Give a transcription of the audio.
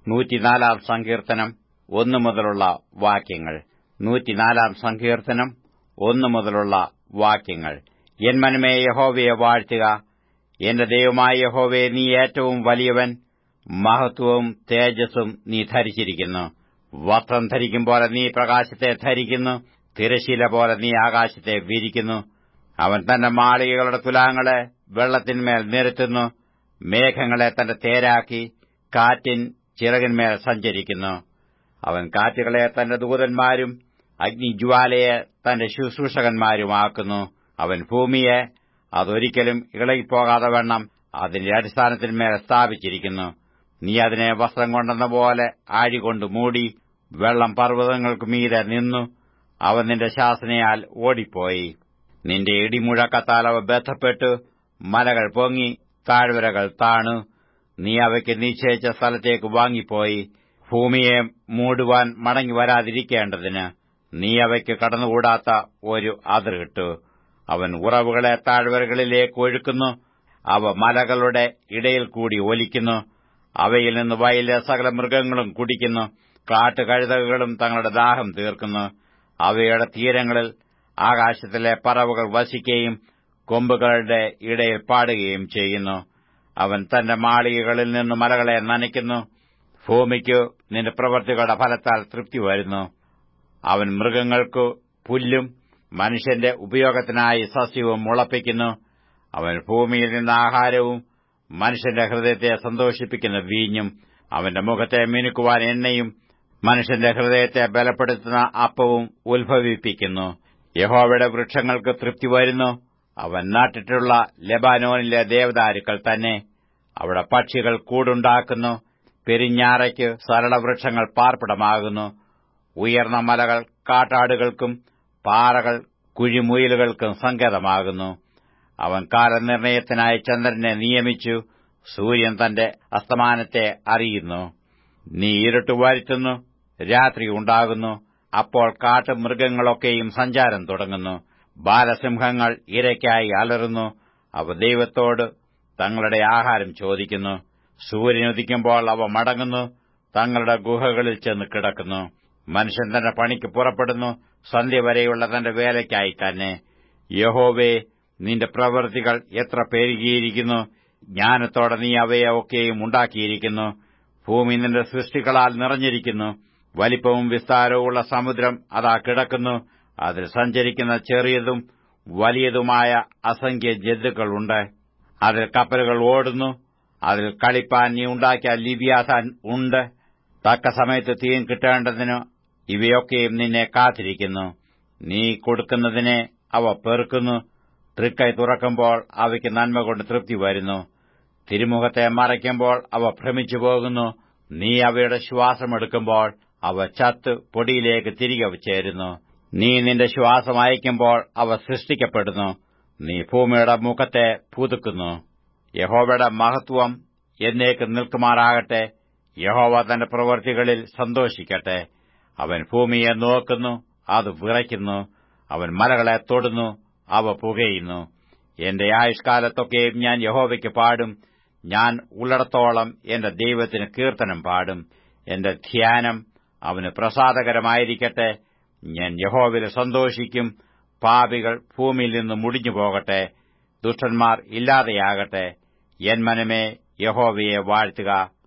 നൂറ്റിനാലാം സങ്കീർത്തനം ഒന്നു മുതലുള്ള വാക്യങ്ങൾ നൂറ്റിനാലാം സങ്കീർത്തനം ഒന്നു മുതലുള്ള വാക്യങ്ങൾ എൻ മനമേ യഹോവയെ വാഴ്ത്തുക എന്റെ ദൈവമായ യഹോവയെ നീ ഏറ്റവും വലിയവൻ മഹത്വവും തേജസ്സും നീ ധരിച്ചിരിക്കുന്നു വസ്ത്രം ധരിക്കും പോലെ നീ പ്രകാശത്തെ ധരിക്കുന്നു തിരശീല പോലെ നീ ആകാശത്തെ വിരിക്കുന്നു അവൻ തന്റെ മാളികകളുടെ തുലാങ്ങളെ വെള്ളത്തിന്മേൽ നിരത്തുന്നു മേഘങ്ങളെ തന്റെ തേരാക്കി കാറ്റിൻ ചിറകിന്മേൽ സഞ്ചരിക്കുന്നു അവൻ കാറ്റുകളെ തന്റെ ദൂതന്മാരും അഗ്നിജ്വാലയെ തന്റെ ശുശ്രൂഷകന്മാരുമാക്കുന്നു അവൻ ഭൂമിയെ അതൊരിക്കലും ഇളകിപ്പോകാതെ വണ്ണം അതിന്റെ അടിസ്ഥാനത്തിന്മേൽ സ്ഥാപിച്ചിരിക്കുന്നു നീ അതിനെ വസ്ത്രം കൊണ്ടെന്ന പോലെ ആഴികൊണ്ട് മൂടി വെള്ളം പർവ്വതങ്ങൾക്ക് മീതെ നിന്നു അവൻ നിന്റെ ശാസനയാൽ ഓടിപ്പോയി നിന്റെ ഇടിമുഴക്കത്താൽ അവ ബന്ധപ്പെട്ടു മലകൾ പൊങ്ങി താഴ്വരകൾ താണു നീ അവയ്ക്ക് നിശ്ചയിച്ച സ്ഥലത്തേക്ക് വാങ്ങിപ്പോയി ഭൂമിയെ മൂടുവാൻ മടങ്ങി വരാതിരിക്കേണ്ടതിന് നീ അവയ്ക്ക് കടന്നുകൂടാത്ത ഒരു അതിർകിട്ടു അവൻ ഉറവുകളെ താഴ്വരകളിലേക്ക് ഒഴുക്കുന്നു അവ മലകളുടെ ഇടയിൽ കൂടി ഒലിക്കുന്നു അവയിൽ നിന്ന് വയലിലെ സകല മൃഗങ്ങളും കുടിക്കുന്നു കാട്ടുകഴുതകളും തങ്ങളുടെ ദാഹം തീർക്കുന്നു അവയുടെ തീരങ്ങളിൽ ആകാശത്തിലെ പറവുകൾ വസിക്കുകയും കൊമ്പുകളുടെ ഇടയിൽ പാടുകയും ചെയ്യുന്നു അവൻ തന്റെ മാളികകളിൽ നിന്ന് മലകളെ നനയ്ക്കുന്നു ഭൂമിക്കു നിന്റെ പ്രവൃത്തികളുടെ ഫലത്താൽ തൃപ്തി വരുന്നു അവൻ മൃഗങ്ങൾക്കു പുല്ലും മനുഷ്യന്റെ ഉപയോഗത്തിനായി സസ്യവും മുളപ്പിക്കുന്നു അവൻ ഭൂമിയിൽ നിന്ന് ആഹാരവും മനുഷ്യന്റെ ഹൃദയത്തെ സന്തോഷിപ്പിക്കുന്ന വീഞ്ഞും അവന്റെ മുഖത്തെ മിനുക്കുവാൻ എണ്ണയും മനുഷ്യന്റെ ഹൃദയത്തെ ബലപ്പെടുത്തുന്ന അപ്പവും ഉത്ഭവിപ്പിക്കുന്നു യഹോവയുടെ വൃക്ഷങ്ങൾക്ക് തൃപ്തി വരുന്നു അവൻ നാട്ടിട്ടുള്ള ലെബാനോനിലെ ദേവദാരുക്കൾ തന്നെ അവിടെ പക്ഷികൾ കൂടുണ്ടാക്കുന്നു പെരിഞ്ഞാറയ്ക്ക് സരളവൃക്ഷങ്ങൾ പാർപ്പിടമാകുന്നു ഉയർന്ന മലകൾ കാട്ടാടുകൾക്കും പാറകൾ കുഴിമുയലുകൾക്കും സങ്കേതമാകുന്നു അവൻ കാലനിർണയത്തിനായി ചന്ദ്രനെ നിയമിച്ചു സൂര്യൻ തന്റെ അസ്തമാനത്തെ അറിയുന്നു നീ ഇരുട്ട് വരുത്തുന്നു രാത്രി ഉണ്ടാകുന്നു അപ്പോൾ കാട്ടുമൃഗങ്ങളൊക്കെയും സഞ്ചാരം തുടങ്ങുന്നു ബാലസിംഹങ്ങൾ ഇരയ്ക്കായി അലറുന്നു അവ ദൈവത്തോട് തങ്ങളുടെ ആഹാരം ചോദിക്കുന്നു സൂര്യൻ ഉദിക്കുമ്പോൾ അവ മടങ്ങുന്നു തങ്ങളുടെ ഗുഹകളിൽ ചെന്ന് കിടക്കുന്നു മനുഷ്യൻ തന്റെ പണിക്ക് പുറപ്പെടുന്നു സന്ധ്യ വരെയുള്ള തന്റെ വേലയ്ക്കായി തന്നെ യഹോവേ നിന്റെ പ്രവൃത്തികൾ എത്ര പെരുകിയിരിക്കുന്നു ജ്ഞാനത്തോടെ നീ അവയെ ഒക്കെയും ഉണ്ടാക്കിയിരിക്കുന്നു ഭൂമി നിന്റെ സൃഷ്ടികളാൽ നിറഞ്ഞിരിക്കുന്നു വലിപ്പവും വിസ്താരവുമുള്ള സമുദ്രം അതാ കിടക്കുന്നു അതിൽ സഞ്ചരിക്കുന്ന ചെറിയതും വലിയതുമായ അസംഖ്യ ജന്തുക്കളുണ്ട് അതിൽ കപ്പലുകൾ ഓടുന്നു അതിൽ കളിപ്പാൻ നീ ഉണ്ടാക്കിയ ലിബിയാസാൻ ഉണ്ട് തക്ക സമയത്ത് തീൻ കിട്ടേണ്ടതിന് ഇവയൊക്കെയും നിന്നെ കാത്തിരിക്കുന്നു നീ കൊടുക്കുന്നതിനെ അവ പെറുക്കുന്നു തൃക്കൈ തുറക്കുമ്പോൾ അവയ്ക്ക് നന്മ കൊണ്ട് തൃപ്തി വരുന്നു തിരുമുഖത്തെ മറയ്ക്കുമ്പോൾ അവ ഭ്രമിച്ചു പോകുന്നു നീ അവയുടെ ശ്വാസമെടുക്കുമ്പോൾ അവ ചത്ത് പൊടിയിലേക്ക് തിരികെ ചേരുന്നു നീ നിന്റെ ശ്വാസം അയക്കുമ്പോൾ അവ സൃഷ്ടിക്കപ്പെടുന്നു നീ ഭൂമിയുടെ മുഖത്തെ പുതുക്കുന്നു യഹോവയുടെ മഹത്വം എന്നേക്ക് നിൽക്കുമാറാകട്ടെ യഹോവ തന്റെ പ്രവൃത്തികളിൽ സന്തോഷിക്കട്ടെ അവൻ ഭൂമിയെ നോക്കുന്നു അത് വിറയ്ക്കുന്നു അവൻ മലകളെ തൊടുന്നു അവ പുകയുന്നു എന്റെ ആയുഷ്കാലത്തൊക്കെയും ഞാൻ യഹോവയ്ക്ക് പാടും ഞാൻ ഉള്ളിടത്തോളം എന്റെ ദൈവത്തിന് കീർത്തനം പാടും എന്റെ ധ്യാനം അവന് പ്രസാദകരമായിരിക്കട്ടെ ഞാൻ യഹോവിൽ സന്തോഷിക്കും പാപികൾ ഭൂമിയിൽ നിന്ന് മുടിഞ്ഞു പോകട്ടെ ദുഷ്ടന്മാർ ഇല്ലാതെയാകട്ടെ എൻ മനമേ യഹോവയെ വാഴ്ത്തുക